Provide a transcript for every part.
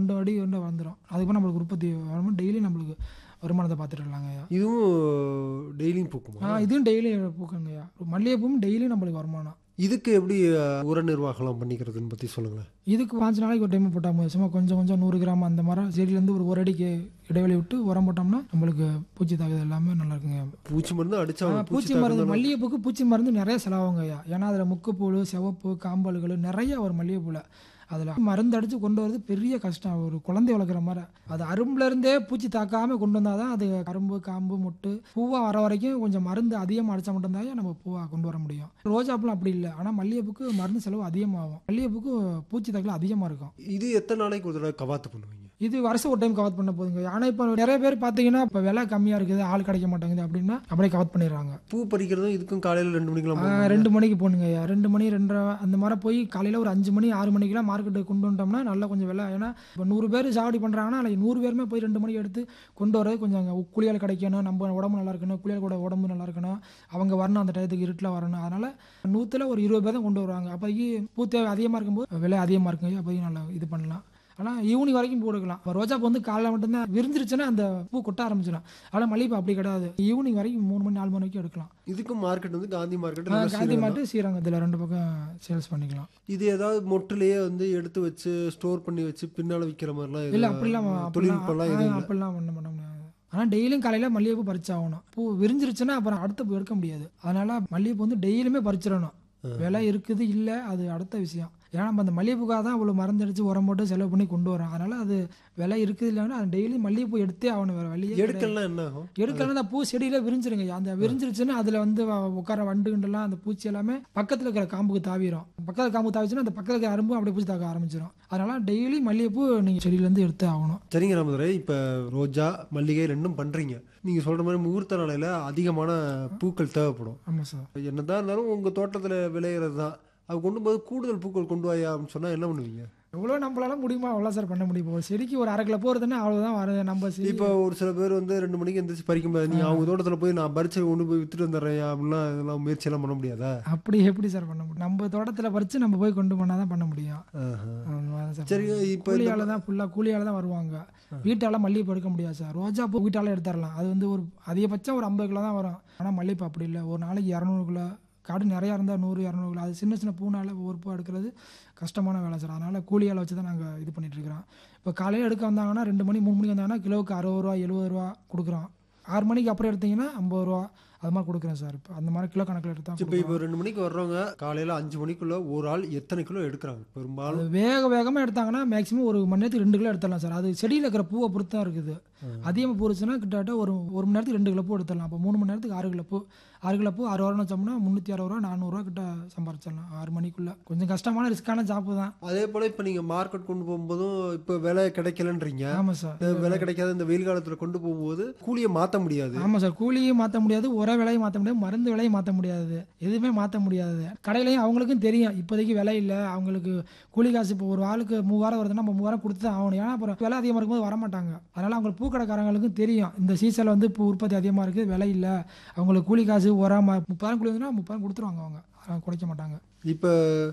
ரெண்டு அடி வந்து வந்துடும் அதுக்கப்புறம் நம்மளுக்கு உற்பத்தி வரும்போது டெய்லி நம்மளுக்கு வருமானத்தை பார்த்துட்டு இருக்கலாங்க ஐயா இதுவும் டெய்லியும் பூக்குமா ஆ இதுவும் டெய்லி பூக்குங்க ஐயா மல்லிகைப்பூவும் டெய்லி நம்மளுக்கு வருமானம் இதுக்கு எப்படி அஹ், உர நிர்வாகம்லாம் பண்ணிக்கிறதுன்னு பற்றி சொல்லுங்களேன் இதுக்கு பாஞ்சு நாளைக்கு ஒரு டைம் போட்டால் போதும் சும்மா கொஞ்சம் கொஞ்சம் நூறு கிராம் அந்த மரம் செடியிலேருந்து ஒரு ஒரு அடிக்கு இடைவெளி விட்டு உரம் போட்டோம்னா நம்மளுக்கு பூச்சி தாக்குதல் எல்லாமே நல்லா இருக்குங்க பூச்சி மருந்து அடிச்சா ஆ, பூச்சி மருந்து மல்லிகைப்பூக்கு பூச்சி மருந்து நிறைய செலவாகுங்க ஐயா ஏன்னா அதில் முக்குப்பூள் சிவப்பு காம்பல்கள் நிறைய வரும் மல்லிகைப்பூவில் அதில் மருந்து அடித்து கொண்டு வரது பெரிய கஷ்டம் ஒரு குழந்தை வளர்க்குற மாதிரி அது அரும்புல இருந்தே பூச்சி தாக்காமல் கொண்டு வந்தால் தான் அது அரும்பு காம்பு முட்டு பூவாக வர வரைக்கும் கொஞ்சம் மருந்து அதிகமாக அடித்தா மட்டும்தான் நம்ம பூவாக கொண்டு வர முடியும் ரோஜாப்பூலாம் அப்படி இல்லை ஆனால் மல்லிகைப்பூக்கு மருந்து செலவு அதிகமாகும் மல்லிகைப்பூக்கு பூச்சி தாக்கல் அதிகமாக இருக்கும் இது எத்தனை நாளைக்கு ஒரு தடவை கவாத்து பண்ணுவீங்க இது வருஷம் ஒரு டைம் கவர் பண்ண போதுங்க ஆனால் இப்போ நிறைய பேர் பார்த்தீங்கன்னா இப்போ விலை கம்மியாக இருக்குது ஆள் கிடைக்க மாட்டேங்குது அப்படின்னா அப்படியே கவர் பண்ணிடுறாங்க பூ பறிக்கிறதும் இதுக்கும் காலையில் ரெண்டு மணிக்கெல்லாம் ஆ, போகணுமா? ரெண்டு மணிக்கு போகணுங்க ஐயா ரெண்டு மணி ரெண்டரை அந்த மாதிரி போய் காலையில் ஒரு அஞ்சு மணி ஆறு மணிக்கெல்லாம் மார்க்கெட்டுக்கு கொண்டு வந்துட்டோம்னா நல்லா கொஞ்சம் விலை ஏன்னா இப்போ நூறு பேர் சாவடி பண்ணுறாங்கன்னா அதில் நூறு பேருமே போய் ரெண்டு மணிக்கு எடுத்து கொண்டு வரது கொஞ்சம் அங்கே கூலியால் கிடைக்கணும் நம்ம உடம்பு நல்லா இருக்கணும் கூலியால் கூட உடம்பு நல்லா இருக்கணும் அவங்க வரணும் அந்த டயத்துக்கு இருட்டில் வரணும் அதனால் நூற்றில் ஒரு இருபது பேர் தான் கொண்டு வருவாங்க அப்போதைக்கு பூ தேவை அதிகமாக இருக்கும்போது விலை அதிகமாக இருக்குங்க அப்போதைக்கு நல்லா இது பண்ணலாம் ஆனால் ஈவினிங் வரைக்கும் போட்டுக்கலாம் இப்போ ரோஜாப்பூ வந்து காலைல மட்டும்தான் விரிஞ்சிருச்சுன்னா அந்த பூ கொட்ட ஆரம்பிச்சிடும் ஆனால் மல்லிகைப்பூ அப்படி கிடையாது ஈவினிங் வரைக்கும் மூணு மணி நாலு மணி வரைக்கும் எடுக்கலாம் இதுக்கும் மார்க்கெட் வந்து காந்தி மார்க்கெட் ஆ, காந்தி மாட்டு ஸ்ரீரங்கத்தில் ரெண்டு பக்கம் சேல்ஸ் பண்ணிக்கலாம் இது ஏதாவது மொட்டுலயே வந்து எடுத்து வச்சு ஸ்டோர் பண்ணி வச்சு பின்னால விற்கிற மாதிரிலாம் இல்லை எதுவும் அப்படிலாம் அப்படிலாம் தொழில்நுட்பம்லாம் ஆ, எதுவும் இல்லை அப்படிலாம் பண்ண பண்ண முடியாது ஆனால் டெய்லியும் காலையில் மல்லிகைப்பூ பறிச்சாகணும் பூ விரிஞ்சிருச்சுன்னா அப்புறம் அடுத்த பூ எடுக்க முடியாது அதனால மல்லிகைப்பூ வந்து டெய்லியுமே பறிச்சிடணும் விலை இருக்குது இல்லை அது அடுத்த விஷயம் ஏன்னா நம்ம அந்த மல்லிகைப்பூக்காக தான் அவ்வளோ மருந்து அடிச்சு உரம் போட்டு செலவு பண்ணி கொண்டு வரோம் அதனால அது விலை இருக்குது இல்லைன்னா அது டெய்லி மல்லிகைப்பூ எடுத்தே ஆகணும் வேறு வழியே கிடையாது. எடுக்கலாம் என்ன ஆகும் எடுக்கலாம் அந்த பூ செடியில விரிஞ்சிருங்க அந்த விரிஞ்சிருச்சுன்னா அதுல வந்து வ- உட்கார வண்டுகண்டெல்லாம் அந்த பூச்சி எல்லாமே பக்கத்துல இருக்கிற காம்புக்கு தாவிரும் பக்கத்துல காம்புக்கு தாவிச்சுன்னா அந்த பக்கத்துல இருக்கிற அரும்பும் அப்படியே பூச்சி தாக்க ஆரம்பிச்சிடும் அதனால டெய்லி மல்லிகைப்பூ நீங்க செடியில இருந்து எடுத்து ஆகணும் சரிங்க ராமதுரை இப்போ ரோஜா மல்லிகை ரெண்டும் பண்ணுறீங்க நீங்கள் சொல்கிற மாதிரி முகூர்த்த நாளையில் அதிகமான பூக்கள் தேவைப்படும் ஆமா சார் என்னதான் இருந்தாலும் உங்கள் தோட்டத்தில் விளையிறது தான் அது கொண்டு போது கூடுதல் பூக்கள் கொண்டு வாயா அப்படின்னு சொன்னால் என்ன பண்ணுவீங்க எவ்வளோ நம்மளால முடியுமா அவ்வளோ சார் பண்ண முடியும் ஒரு செடிக்கு ஒரு அரை கிலோ போகிறதுன்னா அவ்வளோதான் வருது நம்ம செடி இப்போ ஒரு சில பேர் வந்து ரெண்டு மணிக்கு எந்திரிச்சு பறிக்க முடியாது நீ அவங்க தோட்டத்தில் போய் நான் பறிச்சு கொண்டு போய் வித்துட்டு வந்துடுறேன் அப்படிலாம் இதெல்லாம் முயற்சியெல்லாம் பண்ண முடியாதா அப்படி எப்படி சார் பண்ண முடியும் நம்ம தோட்டத்தில் பறித்து நம்ம போய் கொண்டு போனால் தான் பண்ண முடியும் ஆஹா. அந்த மாதிரி தான் சார் சரி இப்போ கூலியால தான் ஃபுல்லாக கூலியால தான் வருவாங்க வீட்டால மல்லிகைப்பூ எடுக்க முடியாது சார் ரோஜா பூ வீட்டால எடுத்துடலாம் அது வந்து ஒரு அதிகபட்சம் ஒரு ஐம்பது கிலோ தான் வரும் ஆனால் மல்லிகைப்பூ அப்படி இல்லை ஒரு நாளைக்கு இரநூறு கிலோ காடு நிறையா இருந்தால் நூறு இரநூறு கிலோ அது சின்ன சின்ன பூனால ஒவ்வொரு பூ எடுக்கிறது கஷ்டமான வேலை சார் அதனால் கூலியால் வச்சு தான் நாங்கள் இது பண்ணிட்டு இருக்கிறோம் இப்போ காலையில் எடுக்க வந்தாங்கன்னா ரெண்டு மணி மூணு மணிக்கு வந்தாங்கன்னா கிலோவுக்கு அறுபது ரூபா எழுபது ரூபா கொடுக்குறோம் ஆறு மணிக்கு அப்புறம் எடுத்தீங்கன்னா ஐம்பது ரூபா அது மாதிரி கொடுக்குறேன் சார் இப்போ அந்த மாதிரி கிலோ கணக்கில் எடுத்தால் இப்போ இப்போ ரெண்டு மணிக்கு வர்றவங்க காலையில் அஞ்சு மணிக்குள்ள ஒரு ஆள் எத்தனை கிலோ எடுக்கிறாங்க பெரும்பாலும் அது வேக வேகமாக எடுத்தாங்கன்னா மேக்ஸிமம் ஒரு மணி நேரத்துக்கு ரெண்டு கிலோ எடுத்துடலாம் சார் அது செடியில் இருக்கிற பூவை பொறுத்து தான் இருக்குது அதிகமாக பூ இருந்துச்சுன்னா கிட்டத்தட்ட ஒரு ஒரு மணி நேரத்துக்கு ரெண்டு கிலோ பூ எடுத்துடலாம் அப்போ மூணு மணி நேரத்துக்கு ஆறு கிலோ பூ ஆறு கிலோ பூ ஆறு வாரம் வச்சோம்னா முந்நூற்றி அறுபது ரூபா நானூறுரூவா கிட்ட சம்பாரிச்சிடலாம் ஆறு மணிக்குள்ளே கொஞ்சம் கஷ்டமான ரிஸ்க்கான ஜாப்பு தான் அதே போல் இப்போ நீங்கள் மார்க்கெட் கொண்டு போகும்போதும் இப்போ விலை கிடைக்கலன்றீங்க ஆமாம் சார் இந்த விலை கிடைக்காத இந்த வெயில் காலத்தில் கொண்டு போகும்போது கூலியை மாற்ற முடியாது ஆமாம் சார் கூலியும் மாற்ற முடியாது உர விலையும் மாற்ற முடியாது மருந்து விலையும் மாற்ற முடியாது எதுவுமே மாற்ற முடியாது கடையிலையும் அவங்களுக்கும் தெரியும் இப்போதைக்கு விலை இல்லை அவங்களுக்கு கூலி காசு இப்போ ஒரு ஆளுக்கு மூவாயிரம் வருதுன்னா நம்ம மூவாயிரம் கொடுத்து தான் ஆகணும் ஏன்னா அப்புறம் விலை அதிகமாக இருக்கும்போது வர மாட்டாங்க அதனால் அவங்களுக்கு பூக்கடைக்காரங்களுக்கும் தெரியும் இந்த சீசனில் வந்து பூ உற்பத்தி அதிகமாக இருக்குது விலை இல்லை அவங்களுக்கு கூலி காசு உரம் ம- முப்பதாயிரம் கூலி வந்துன்னா முப்பதாயிரம் கொடுத்துருவாங்க அவங்க அதெல்லாம் குறைக்க மாட்டாங்க இப்போ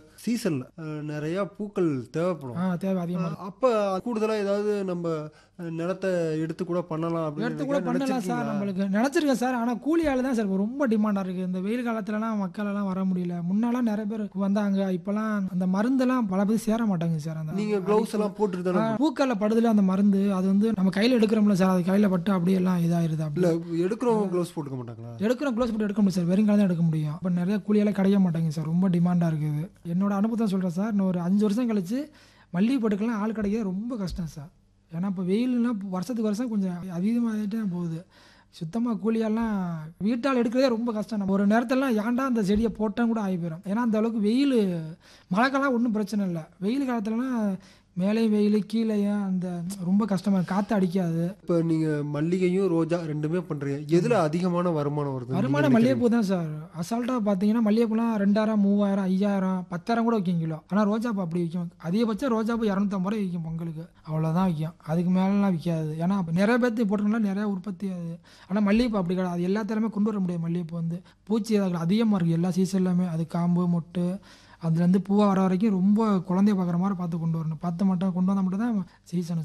சீசனில் நிறையா பூக்கள் தேவைப்படும் ஆ தேவை அதிகமாக அப்போ கூடுதலாக ஏதாவது நம்ம அஹ், நிலத்தை எடுத்து கூட பண்ணலாம் அப்படின்னு எடுத்து கூட நினைக்கிறேன். பண்ணலாம் சார் நினைச்சிருக்கீங்களா? நம்மளுக்கு நினச்சிருக்கேன் சார் ஆனால் கூலி ஆள் தான் சார் இப்ப ரொம்ப டிமாண்டாக இருக்குது இந்த வெயில் காலத்துலலாம் மக்கள் எல்லாம் வர முடியல முன்னாலாம் நிறைய பேர் வந்தாங்க இப்போலாம் அந்த மருந்தெல்லாம் பல பேர் சேர மாட்டாங்க சார் அந்த நீங்க க்ளவுஸ் எல்லாம் போட்டுட்டு தானே பூக்கல்ல படுதுல அந்த மருந்து அது வந்து நம்ம கையில் எடுக்கிறோம்ல சார் அது கையில் பட்டு அப்படியே எல்லாம் இதாயிருது அப்படி இல்ல எடுக்கிறவங்க க்ளவுஸ் போட்டுக்க மாட்டாங்களா எடுக்கிறோம் க்ளோஸ் போட்டு எடுக்க முடியும் சார் வெறுங்காலம் தான் எடுக்க முடியும் இப்போ நிறைய கூலியெல்லாம் கிடைக்க மாட்டாங்க சார் ரொம்ப டிமாண்டாக இருக்குது என்னோட அனுபவத்தை சொல்கிறேன் சார் இன்னும் ஒரு அஞ்சு வருஷம் கழிச்சு மல்லிகை போட்டுக்கெல்லாம் ஆள் கிடைக்கிறது ரொம்ப கஷ்டம் சார் ஏன்னா இப்போ வெயில்லாம் வருஷத்துக்கு வருஷம் கொஞ்சம் அதிகமாகிட்டே போகுது சுத்தமாக கூலியெல்லாம் வீட்டால் எடுக்கிறதே ரொம்ப கஷ்டம் நம்ம ஒரு நேரத்திலலாம் ஏன்டா அந்த செடியை போட்டால் கூட ஆகி போயிடும் ஏன்னா அந்த அளவுக்கு வெயில் மழை காலம் ஒன்றும் பிரச்சனை இல்லை வெயில் காலத்துலலாம் மேலேயும் வெயில் கீழேயும் அந்த ரொம்ப கஷ்டமாக காற்று அடிக்காது இப்போ நீங்க மல்லிகையும் ரோஜா ரெண்டுமே பண்றீங்க எதுல அதிகமான வருமானம் வருது வருமானம் மல்லிகைப்பூ தான் சார் அசால்ட்டாக பார்த்தீங்கன்னா மல்லிகைப்பூலாம் ரெண்டாயிரம் மூவாயிரம் ஐயாயிரம் பத்தாயிரம் கூட விற்கும் கிலோ ஆனால் ரோஜாப்பூ அப்படி விற்கும் அதிகபட்சம் ரோஜாப்பூ இரநூத்தம்பது ரூபாய் விற்கும் பொங்கலுக்கு அவ்வளோதான் விற்கும் அதுக்கு மேலெலாம் விற்காது ஏன்னா அப்ப நிறைய பேர்த்து போட்டோம்னா நிறைய உற்பத்தி ஆகுது ஆனால் மல்லிகைப்பூ அப்படி கிடையாது அது எல்லாத்திலுமே கொண்டு வர முடியாது மல்லிகைப்பூ வந்து பூச்சி அதில் அதிகமாக இருக்குது எல்லா சீசன்லையுமே அது காம்பு மொட்டு அதுலேருந்து பூவாக வர வரைக்கும் ரொம்ப குழந்தைய பார்க்குற மாதிரி பார்த்து கொண்டு வரணும் பார்த்து மட்டும் கொண்டு வந்தால் மட்டும் தான் சீசன்